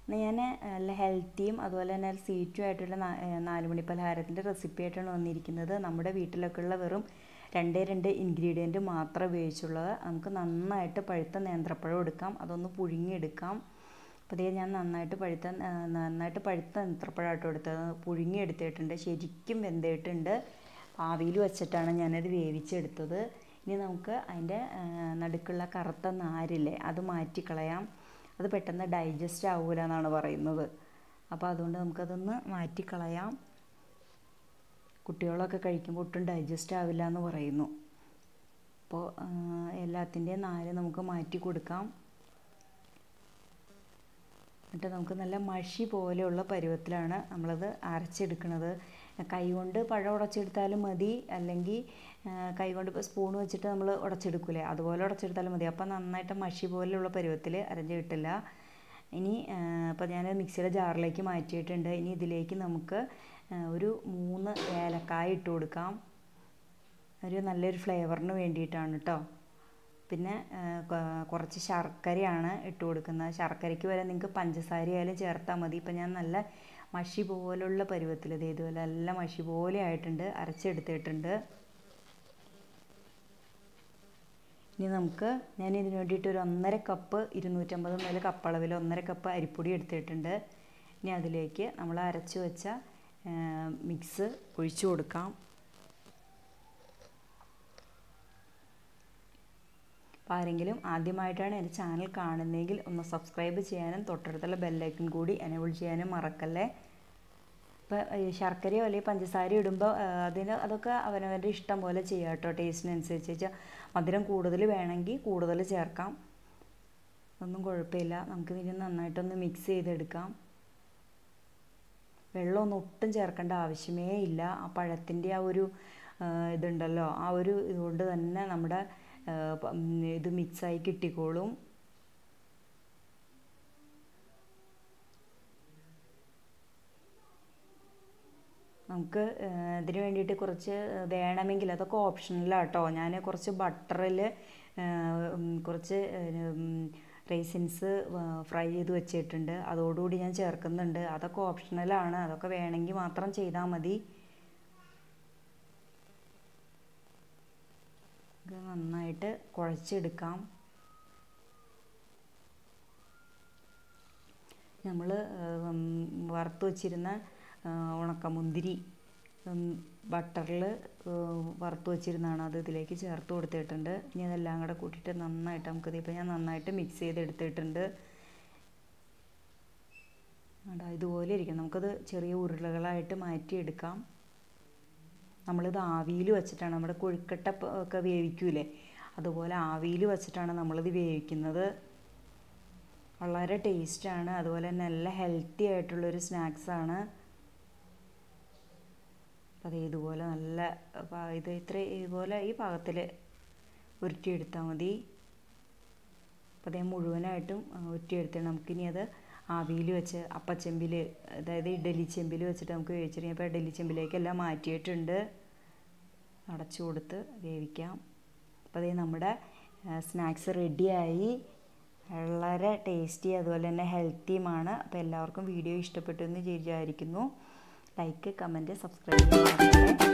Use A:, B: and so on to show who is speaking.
A: ഞാൻ നല്ല ഹെൽത്തിയും അതുപോലെ തന്നെ സ്വീറ്റും ആയിട്ടുള്ള നാ- ഏഹ് നാലുമണി പലഹാരത്തിൻ്റെ റെസിപ്പി ആയിട്ടാണ് വന്നിരിക്കുന്നത് നമ്മുടെ വീട്ടിലൊക്കെ ഉള്ള വെറും രണ്ടേ രണ്ട് ഇൻഗ്രീഡിയൻറ്റ് മാത്രം ഉപയോഗിച്ചുള്ളത് നമുക്ക് നന്നായിട്ട് പഴുത്ത നേന്ത്രപ്പഴം എടുക്കാം അതൊന്ന് പുഴുങ്ങിയെടുക്കാം അപ്പോൾ ഇതേ ഞാൻ നന്നായിട്ട് പഴുത്ത ആ, നന്നായിട്ട് പഴുത്ത നേന്ത്രപ്പഴമായിട്ട് എടുത്തത് പുഴുങ്ങി എടുത്തിട്ടുണ്ട് ശരിക്കും വെന്തിട്ടുണ്ട് ആവിയിൽ വെച്ചിട്ടാണ് ഞാനത് വേവിച്ചെടുത്തത് ഇനി നമുക്ക് അതിൻ്റെ ആ, നടുക്കുള്ള കറുത്ത നാരില്ലേ അത് മാറ്റിക്കളയാം അത് പെട്ടെന്ന് ഡൈജസ്റ്റ് ആവൂല എന്നാണ് പറയുന്നത് അപ്പോൾ അതുകൊണ്ട് നമുക്കതൊന്ന് മാറ്റിക്കളയാം കുട്ടികളൊക്കെ കഴിക്കുമ്പോൾ ഒട്ടും ഡൈജസ്റ്റ് ആവില്ല എന്ന് പറയുന്നു അപ്പോൾ എല്ലാത്തിൻ്റെയും നാര് നമുക്ക് മാറ്റി കൊടുക്കാം എന്നിട്ട് നമുക്ക് നല്ല മഷി പോലെയുള്ള പരുവത്തിലാണ് നമ്മളത് അരച്ചെടുക്കുന്നത് കൈ കൊണ്ട് പഴം ഉടച്ചെടുത്താലും മതി അല്ലെങ്കിൽ കൈ കൊണ്ട് ഇപ്പോൾ സ്പൂൺ വെച്ചിട്ട് നമ്മൾ ഉടച്ചെടുക്കൂലേ അതുപോലെ ഉടച്ചെടുത്താലും മതി അപ്പോൾ നന്നായിട്ട് മഷി പോലെയുള്ള പരുവത്തിൽ അരഞ്ഞ് കിട്ടില്ല ഇനി ഇപ്പോൾ ഞാൻ മിക്സിയുടെ ജാറിലേക്ക് മാറ്റിയിട്ടുണ്ട് ഇനി ഇതിലേക്ക് നമുക്ക് ആ, ഒരു മൂന്ന് ഏലക്കായ ഇട്ട് കൊടുക്കാം ഒരു നല്ലൊരു ഫ്ലേവറിന് വേണ്ടിയിട്ടാണ് കേട്ടോ പിന്നെ ആ, കൊ- കുറച്ച് ശർക്കരയാണ് ഇട്ട് കൊടുക്കുന്നത് ശർക്കരയ്ക്ക് വരെ നിങ്ങൾക്ക് പഞ്ചസാര ആയാലും ചേർത്താൽ മതി ഇപ്പം ഞാൻ നല്ല മഷി പോലുള്ള പരുവത്തിൽ ഇത് ഇതുപോലെ നല്ല മഷി പോലെ ആയിട്ടുണ്ട് അരച്ചെടുത്തിട്ടുണ്ട് ഇനി നമുക്ക് ഞാൻ ഇതിന് വേണ്ടിയിട്ട് ഒരു ഒന്നര കപ്പ് ഇരുന്നൂറ്റമ്പത് മുതൽ കപ്പ് അളവിൽ ഒന്നര കപ്പ് അരിപ്പൊടി എടുത്തിട്ടുണ്ട് ഇനി അതിലേക്ക് നമ്മൾ അരച്ച് വെച്ച ആ, മിക്സ് ഒഴിച്ചു കൊടുക്കാം അപ്പോൾ ആരെങ്കിലും ആദ്യമായിട്ടാണ് എൻ്റെ ചാനൽ കാണുന്നതെങ്കിൽ ഒന്ന് സബ്സ്ക്രൈബ് ചെയ്യാനും തൊട്ടടുത്തുള്ള ബെല്ലൈക്കൺ കൂടി എനേബിൾ ചെയ്യാനും മറക്കല്ലേ ഇപ്പോൾ ശർക്കരയോ അല്ലെങ്കിൽ പഞ്ചസാരയോ ഇടുമ്പോൾ അതിന് അതൊക്കെ അവനവൻ്റെ ഇഷ്ടം പോലെ ചെയ്യാം കേട്ടോ ടേസ്റ്റിനനുസരിച്ച് വെച്ചാൽ മധുരം കൂടുതൽ വേണമെങ്കിൽ കൂടുതൽ ചേർക്കാം ഒന്നും കുഴപ്പമില്ല നമുക്ക് ഇതിന് നന്നായിട്ടൊന്ന് മിക്സ് ചെയ്തെടുക്കാം വെള്ളമൊന്നും ഒട്ടും ചേർക്കേണ്ട ആവശ്യമേ ഇല്ല ആ പഴത്തിൻ്റെ ആ ഒരു ആ, ഇതുണ്ടല്ലോ ആ ഒരു ഇതുകൊണ്ട് തന്നെ നമ്മുടെ ആ, പ- ഉം, ഇത് മിക്സായി കിട്ടിക്കോളും നമുക്ക് ആ, ഇതിന് വേണ്ടിയിട്ട് കുറച്ച് വേണമെങ്കിൽ അതൊക്കെ ഓപ്ഷണലാണ് കേട്ടോ ഞാൻ കുറച്ച് ബട്ടറിൽ കുറച്ച് റേസിൻസ് ഫ്രൈ ചെയ്ത് വെച്ചിട്ടുണ്ട് അതോടുകൂടി ഞാൻ ചേർക്കുന്നുണ്ട് അതൊക്കെ ഓപ്ഷണലാണ് അതൊക്കെ വേണമെങ്കിൽ മാത്രം ചെയ്താൽ മതി ഇത് നന്നായിട്ട് കുഴച്ചെടുക്കാം നമ്മൾ വറുത്ത് വച്ചിരുന്ന ആ, ഉണക്കമുന്തിരി ബട്ടറിൽ വറുത്ത് വെച്ചിരുന്നതാണ് അത് ഇതിലേക്ക് ചേർത്ത് കൊടുത്തിട്ടുണ്ട് ഇനി അതെല്ലാം കൂടെ കൂട്ടിയിട്ട് നന്നായിട്ട് നമുക്കിത് ഇപ്പോൾ ഞാൻ നന്നായിട്ട് മിക്സ് ചെയ്തെടുത്തിട്ടുണ്ട് അതാ ഇതുപോലെ ഇരിക്കും നമുക്കത് ചെറിയ ഉരുളകളായിട്ട് മാറ്റിയെടുക്കാം നമ്മളിത് ആവിയിൽ വെച്ചിട്ടാണ് നമ്മുടെ കൊഴുക്കട്ട പ- ഒക്കെ വേവിക്കൂലേ അതുപോലെ ആവിയിൽ വെച്ചിട്ടാണ് നമ്മളിത് വേവിക്കുന്നത് വളരെ ടേസ്റ്റാണ് അതുപോലെ തന്നെ നല്ല ഹെൽത്തി ആയിട്ടുള്ളൊരു സ്നാക്സാണ് അപ്പോൾ അത് ഇതുപോലെ നല്ല പാ- ഇത് ഇത്ര ഇതുപോലെ ഈ പാകത്തിൽ ഉരുട്ടിയെടുത്താൽ മതി അപ്പോൾ അതേ മുഴുവനായിട്ടും ആ, ഉരുട്ടിയെടുത്തിട്ട് നമുക്കിനി അത് ആവിയിൽ വെച്ച് അപ്പച്ചെമ്പിൽ അതായത് ഇഡലി ചെമ്പിൽ വെച്ചിട്ട് നമുക്ക് വേവിച്ചിട്ട് ഇപ്പോൾ ഇഡലി ചെമ്പിലേക്കെല്ലാം മാറ്റിയിട്ടുണ്ട് അടച്ചു കൊടുത്ത് വേവിക്കാം അപ്പോൾ അതേ നമ്മുടെ സ്നാക്സ് റെഡിയായി വളരെ ടേസ്റ്റി അതുപോലെ തന്നെ ഹെൽത്തിയുമാണ് അപ്പോൾ എല്ലാവർക്കും വീഡിയോ ഇഷ്ടപ്പെട്ടു എന്ന് വിചാരിക്കുന്നു ലൈക്ക് കമൻറ്റ് സബ്സ്ക്രൈബ് ചെയ്യാൻ മറക്കല്ലേ